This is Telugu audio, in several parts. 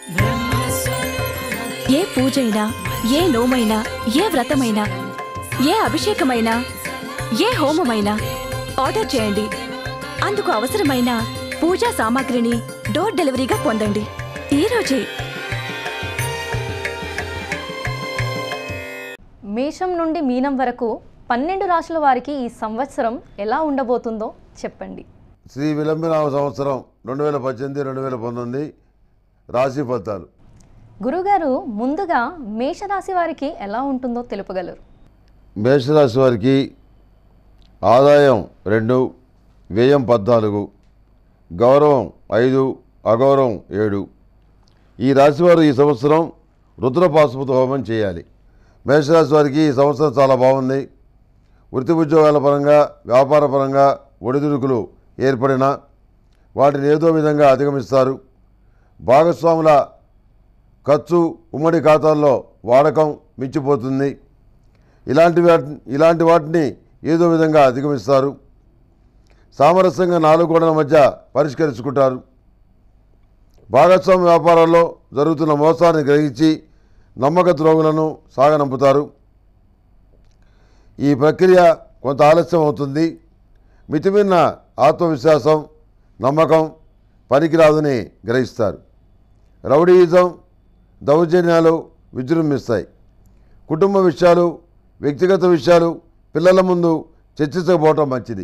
ఏ పూజైనా ఏ నోమైనా ఏ వ్రతమైనా ఏ అభిషేకమైనా ఏ హోమమైనా ఆర్డర్ చేయండి అందుకు అవసరమైన పూజా సామాగ్రిని డోర్ డెలివరీగా పొందండి ఈ రోజే మేషం నుండి మీనం వరకు పన్నెండు రాశుల వారికి ఈ సంవత్సరం ఎలా ఉండబోతుందో చెప్పండి శ్రీ విలంబినామ సంవత్సరం రెండు వేల పద్దెనిమిది రెండు వేల పంతొమ్మిది రాశి ఫలితాలు గురుగారు ముందుగా మేషరాశి వారికి ఎలా ఉంటుందో తెలుపగలరు మేషరాశి వారికి ఆదాయం రెండు వ్యయం పద్నాలుగు గౌరవం ఐదు అగౌరవం ఏడు ఈ రాశివారు ఈ సంవత్సరం రుద్రపాశుపత హోమం చేయాలి మేషరాశి వారికి ఈ సంవత్సరం చాలా బాగుంది వృత్తి ఉద్యోగాల పరంగా వ్యాపార పరంగా ఒడిదుడుకులు ఏర్పడినా వాటిని ఏదో విధంగా అధిగమిస్తారు భాగస్వాముల ఖర్చు ఉమ్మడి ఖాతాల్లో వాడకం మించిపోతుంది ఇలాంటి వాటి ఇలాంటి వాటిని ఏదో విధంగా అధిగమిస్తారు సామరస్యంగా నాలుగు గోడల మధ్య పరిష్కరించుకుంటారు భాగస్వామ్య వ్యాపారాల్లో జరుగుతున్న మోసాన్ని గ్రహించి నమ్మక ద్రోగులను సాగనంపుతారు ఈ ప్రక్రియ కొంత ఆలస్యం అవుతుంది మితిమిన్న ఆత్మవిశ్వాసం నమ్మకం పనికిరాదని గ్రహిస్తారు రౌడీయిజం దౌర్జన్యాలు విజృంభిస్తాయి కుటుంబ విషయాలు వ్యక్తిగత విషయాలు పిల్లల ముందు చర్చించకపోవటం మంచిది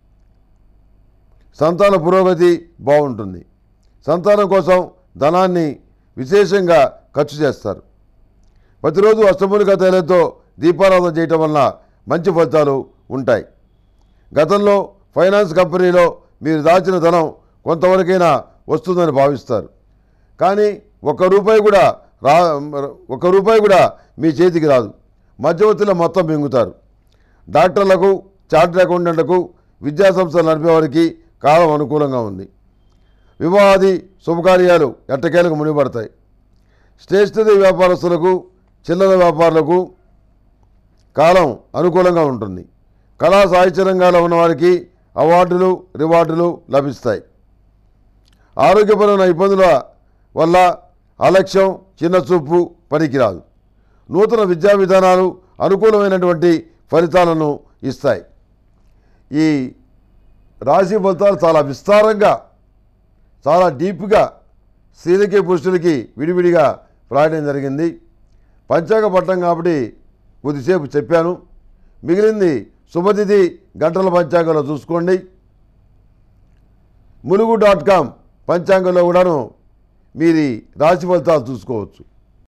సంతాన పురోగతి బాగుంటుంది సంతానం కోసం ధనాన్ని విశేషంగా ఖర్చు చేస్తారు ప్రతిరోజు అష్టమూలిక తైలంతో దీపారాధన చేయటం వలన మంచి ఫలితాలు ఉంటాయి గతంలో ఫైనాన్స్ కంపెనీలో మీరు దాచిన ధనం కొంతవరకైనా వస్తుందని భావిస్తారు కానీ ఒక్క రూపాయి కూడా రా ఒక్క రూపాయి కూడా మీ చేతికి రాదు మధ్యవర్తుల మొత్తం మింగుతారు డాక్టర్లకు చార్టెడ్ అకౌంటెంట్లకు విద్యాసంస్థలు నడిపేవారికి కాలం అనుకూలంగా ఉంది వివాహాది శుభకార్యాలు ఎట్టకేలకు మునిపడతాయి స్టేషనరీ వ్యాపారస్తులకు చిల్లర వ్యాపారులకు కాలం అనుకూలంగా ఉంటుంది కళా సాహిత్య రంగాల్లో ఉన్నవారికి అవార్డులు రివార్డులు లభిస్తాయి ఆరోగ్యపరమైన ఇబ్బందుల వల్ల అలక్ష్యం చిన్న చూపు పనికిరాదు నూతన విద్యా విధానాలు అనుకూలమైనటువంటి ఫలితాలను ఇస్తాయి ఈ రాశి ఫలితాలు చాలా విస్తారంగా చాలా డీప్గా స్త్రీలకి పురుషులకి విడివిడిగా రాయడం జరిగింది పంచాంగ పట్టం కాబట్టి కొద్దిసేపు చెప్పాను మిగిలింది శుభతిథి గంటల పంచాంగంలో చూసుకోండి ములుగు డాట్ కామ్ పంచాంగంలో కూడాను మీది రాశి ఫలితాలు చూసుకోవచ్చు